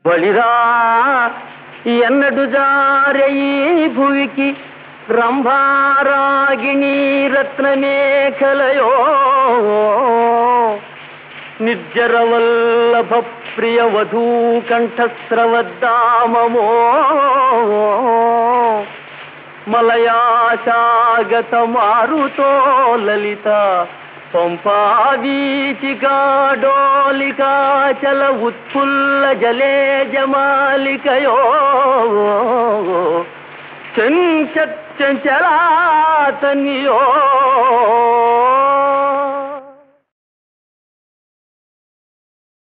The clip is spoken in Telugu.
వళిరా ఎన్నడు జారే ఈ భువికి రంభారాగిణి రత్నమేఖలయో నిర్జరవల్లభ ప్రియ వధూ కంఠస్రవద్దామమో మలయాశాగత మారుతో లలిత పంపావీచికా డోలికా చల ఉత్ఫుల్ల జలే జమాలికయో చెంచలాతనియో